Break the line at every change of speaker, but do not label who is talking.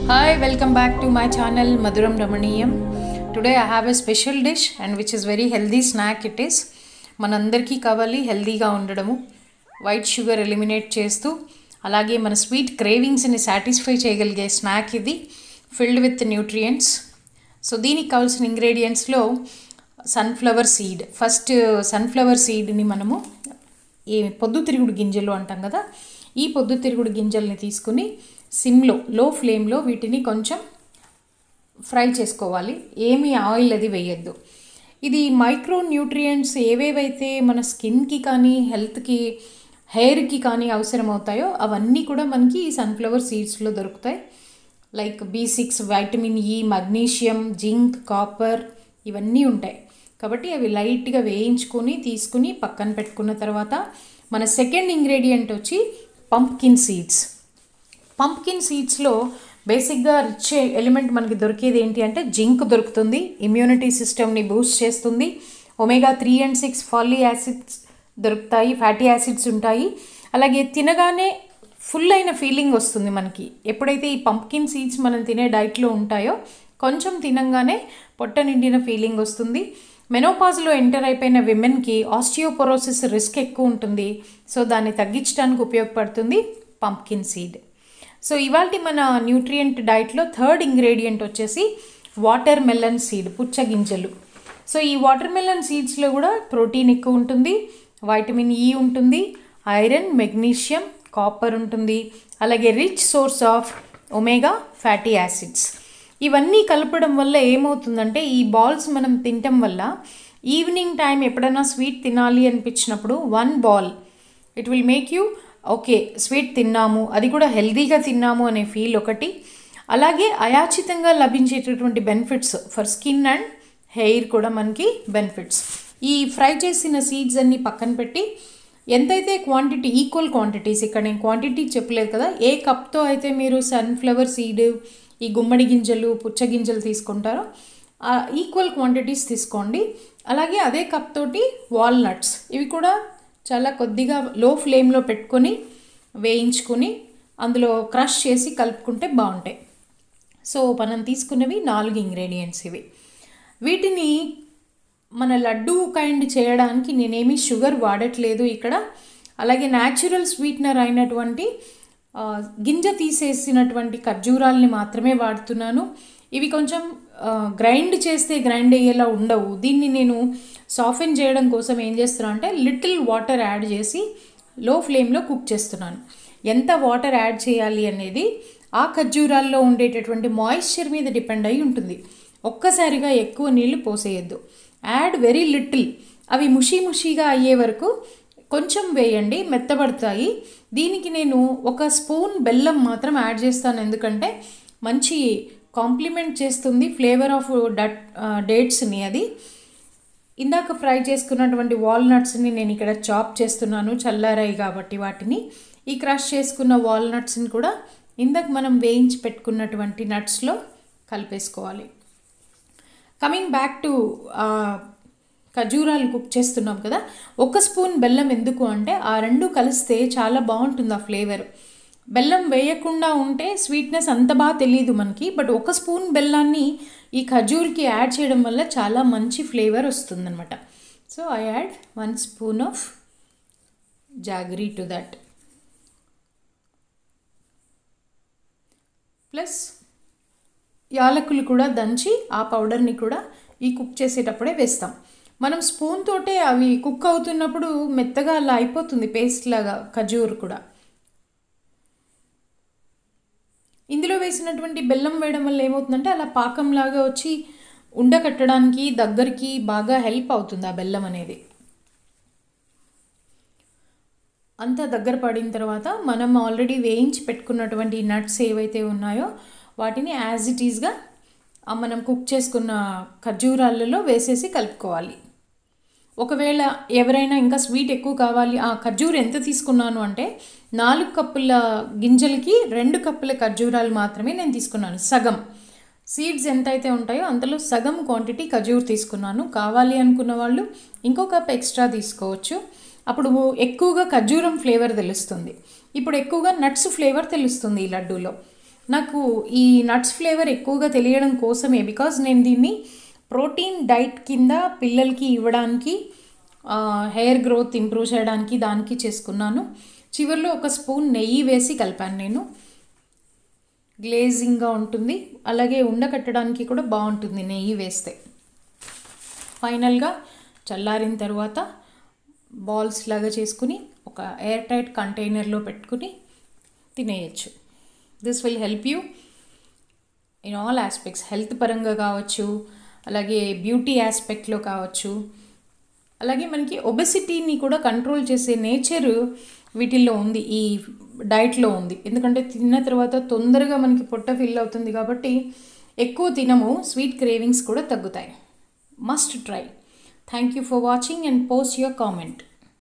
Hi, welcome back to my channel Maduram Ramaniyam. Today I have a special dish and which is very healthy snack it is. మనందరికీ కావాలి హెల్దీగా ఉండడము white sugar eliminate చేస్తూ అలాగే మన sweet క్రేవింగ్స్ని satisfy చేయగలిగే స్నాక్ ఇది ఫిల్డ్ విత్ న్యూట్రియంట్స్ సో దీనికి కావాల్సిన ఇంగ్రీడియంట్స్లో సన్ఫ్లవర్ సీడ్ ఫస్ట్ సన్ఫ్లవర్ సీడ్ని మనము ఈ పొద్దుతిరుగుడు గింజలు అంటాం కదా ఈ పొద్దుతిరుగుడు గింజల్ని తీసుకుని సిమ్లో లో ఫ్లేమ్లో వీటిని కొంచెం ఫ్రై చేసుకోవాలి ఏమీ ఆయిల్ అది వేయద్దు ఇది మైక్రో న్యూట్రియంట్స్ ఏవేవైతే మన స్కిన్కి కానీ హెల్త్కి హెయిర్కి కానీ అవసరమవుతాయో అవన్నీ కూడా మనకి ఈ సన్ఫ్లవర్ సీడ్స్లో దొరుకుతాయి like B six vitamin E magnesium zinc copper ఇవన్నీ ఉంటాయి కాబట్టి అవి లైట్గా వేయించుకొని తీసుకుని పక్కన పెట్టుకున్న తర్వాత మన సెకండ్ ఇంగ్రీడియంట్ వచ్చి పంప్కిన్ సీడ్స్ పంప్కిన్ సీడ్స్లో బేసిక్గా రిచ్ ఎలిమెంట్ మనకి దొరికేది ఏంటి అంటే జింక్ దొరుకుతుంది ఇమ్యూనిటీ సిస్టమ్ని బూస్ట్ చేస్తుంది omega three and six fatty acids దొరుకుతాయి ఫ్యాటీ యాసిడ్స్ ఉంటాయి అలాగే తినగానే ఫుల్ అయిన ఫీలింగ్ వస్తుంది మనకి ఎప్పుడైతే ఈ పంప్కిన్ సీడ్స్ మనం తినే డైట్లో ఉంటాయో కొంచెం తినంగానే పొట్ట నిండిన ఫీలింగ్ వస్తుంది మెనోపాజ్లో ఎంటర్ అయిపోయిన విమెన్కి ఆస్టియోపొరోసిస్ రిస్క్ ఎక్కువ ఉంటుంది సో దాన్ని తగ్గించడానికి ఉపయోగపడుతుంది పంప్కిన్ సీడ్ సో ఇవాళ మన న్యూట్రియంట్ డైట్లో థర్డ్ ఇంగ్రీడియంట్ వచ్చేసి వాటర్ మెలన్ సీడ్ పుచ్చగింజలు సో ఈ వాటర్ మెలన్ సీడ్స్లో కూడా ప్రోటీన్ ఎక్కువ ఉంటుంది వైటమిన్ ఈ ఉంటుంది ఐరన్ మెగ్నీషియం కాపర్ ఉంటుంది అలాగే rich source of omega fatty acids ఇవన్నీ కలపడం వల్ల ఏమవుతుందంటే ఈ బాల్స్ మనం తినటం వల్ల ఈవినింగ్ టైం ఎప్పుడైనా స్వీట్ తినాలి అనిపించినప్పుడు one ball it will make you okay sweet తిన్నాము అది కూడా హెల్దీగా తిన్నాము అనే ఫీల్ ఒకటి అలాగే అయాచితంగా లభించేటటువంటి benefits for skin and hair కూడా మనకి బెనిఫిట్స్ ఈ ఫ్రై చేసిన సీడ్స్ అన్నీ పక్కన పెట్టి ఎంతైతే క్వాంటిటీ ఈక్వల్ క్వాంటిటీస్ ఇక్కడ నేను క్వాంటిటీ చెప్పలేదు కదా ఏ కప్తో అయితే మీరు సన్ఫ్లవర్ సీడ్ ఈ గుమ్మడి గింజలు పుచ్చ గింజలు తీసుకుంటారో ఈక్వల్ క్వాంటిటీస్ తీసుకోండి అలాగే అదే కప్ తోటి వాల్నట్స్ ఇవి కూడా చాలా కొద్దిగా లో ఫ్లేమ్లో పెట్టుకొని వేయించుకొని అందులో క్రష్ చేసి కలుపుకుంటే బాగుంటాయి సో మనం తీసుకున్నవి నాలుగు ఇంగ్రీడియంట్స్ ఇవి వీటిని మన లడ్డు కైండ్ చేయడానికి నేనేమి షుగర్ వాడట్లేదు ఇక్కడ అలాగే న్యాచురల్ స్వీట్నర్ అయినటువంటి గింజ తీసేసినటువంటి ఖర్జూరాల్ని మాత్రమే వాడుతున్నాను ఇవి కొంచెం గ్రైండ్ చేస్తే గ్రైండ్ అయ్యేలా ఉండవు దీన్ని నేను సాఫెన్ చేయడం కోసం ఏం చేస్తున్నాను అంటే లిటిల్ వాటర్ యాడ్ చేసి లో ఫ్లేమ్లో కుక్ చేస్తున్నాను ఎంత వాటర్ యాడ్ చేయాలి అనేది ఆ ఖర్జూరాల్లో ఉండేటటువంటి మాయిశ్చర్ మీద డిపెండ్ అయి ఉంటుంది ఒక్కసారిగా ఎక్కువ నీళ్లు పోసేయద్దు యాడ్ వెరీ లిటిల్ అవి ముషి ముషిగా అయ్యే వరకు కొంచెం వేయండి మెత్తబడతాయి దీనికి నేను ఒక స్పూన్ బెల్లం మాత్రం యాడ్ చేస్తాను ఎందుకంటే మంచి కాంప్లిమెంట్ చేస్తుంది ఫ్లేవర్ ఆఫ్ డట్ డేట్స్ని అది ఇందాక ఫ్రై చేసుకున్నటువంటి వాల్నట్స్ని నేను ఇక్కడ చాప్ చేస్తున్నాను చల్లారాయి కాబట్టి వాటిని ఈ క్రష్ చేసుకున్న వాల్నట్స్ని కూడా ఇందాక మనం వేయించి పెట్టుకున్నటువంటి నట్స్లో కలిపేసుకోవాలి కమింగ్ బ్యాక్ టు ఖజూరాలు కుక్ చేస్తున్నాం కదా ఒక స్పూన్ బెల్లం ఎందుకు అంటే ఆ రెండు కలిస్తే చాలా బాగుంటుంది ఆ ఫ్లేవర్ బెల్లం వేయకుండా ఉంటే స్వీట్నెస్ అంత బాగా తెలియదు మనకి బట్ ఒక స్పూన్ బెల్లాన్ని ఈ ఖజూర్కి యాడ్ చేయడం వల్ల చాలా మంచి ఫ్లేవర్ వస్తుందన్నమాట so I add one spoon of jaggery to that plus యాలకులు కూడా దంచి ఆ పౌడర్ని కూడా ఈ కుక్ చేసేటప్పుడే వేస్తాం మనం స్పూన్ తోటే అవి కుక్ అవుతున్నప్పుడు మెత్తగా అలా అయిపోతుంది పేస్ట్ లాగా ఖజూర్ కూడా ఇందులో వేసినటువంటి బెల్లం వేయడం వల్ల ఏమవుతుందంటే అలా పాకంలాగా వచ్చి ఉండకట్టడానికి దగ్గరికి బాగా హెల్ప్ అవుతుంది ఆ బెల్లం అనేది అంతా దగ్గర పడిన తర్వాత మనం ఆల్రెడీ వేయించి పెట్టుకున్నటువంటి నట్స్ ఏవైతే ఉన్నాయో వాటిని యాజ్ ఇట్ ఈజ్గా మనం కుక్ చేసుకున్న ఖర్జూరాలలో వేసేసి కలుపుకోవాలి ఒకవేళ ఎవరైనా ఇంకా స్వీట్ ఎక్కువ కావాలి ఆ ఖర్జూర్ ఎంత తీసుకున్నాను అంటే నాలుగు కప్పుల గింజలకి రెండు కప్పుల ఖర్జూరాలు మాత్రమే నేను తీసుకున్నాను సగం సీడ్స్ ఎంత అయితే ఉంటాయో అంతలో సగం క్వాంటిటీ ఖజూర్ తీసుకున్నాను కావాలి అనుకున్న వాళ్ళు ఇంకో కప్ ఎక్స్ట్రా తీసుకోవచ్చు అప్పుడు ఎక్కువగా ఖర్జూరం ఫ్లేవర్ తెలుస్తుంది ఇప్పుడు ఎక్కువగా నట్స్ ఫ్లేవర్ తెలుస్తుంది ఈ లడ్డూలో నాకు ఈ నట్స్ ఫ్లేవర్ ఎక్కువగా తెలియడం కోసమే బికాజ్ నేను దీన్ని ప్రోటీన్ డైట్ కింద పిల్లలకి ఇవ్వడానికి హెయిర్ గ్రోత్ ఇంప్రూవ్ చేయడానికి దానికి చేసుకున్నాను చివరిలో ఒక స్పూన్ నెయ్యి వేసి కలిపాను నేను గ్లేజింగ్గా ఉంటుంది అలాగే ఉండకట్టడానికి కూడా బాగుంటుంది నెయ్యి వేస్తే ఫైనల్గా చల్లారిన తర్వాత బాల్స్ లాగా చేసుకుని ఒక ఎయిర్ టైట్ కంటైనర్లో పెట్టుకుని తినేయచ్చు this will help you in all aspects health పరంగా కావచ్చు అలాగే బ్యూటీ ఆస్పెక్ట్లో కావచ్చు అలాగే మనకి ఒబెసిటీని కూడా కంట్రోల్ చేసే నేచర్ వీటిల్లో ఉంది ఈ డైట్లో ఉంది ఎందుకంటే తిన్న తర్వాత తొందరగా మనకి పొట్ట ఫిల్ అవుతుంది కాబట్టి ఎక్కువ తినము స్వీట్ క్రేవింగ్స్ కూడా తగ్గుతాయి must try thank you for watching and post your comment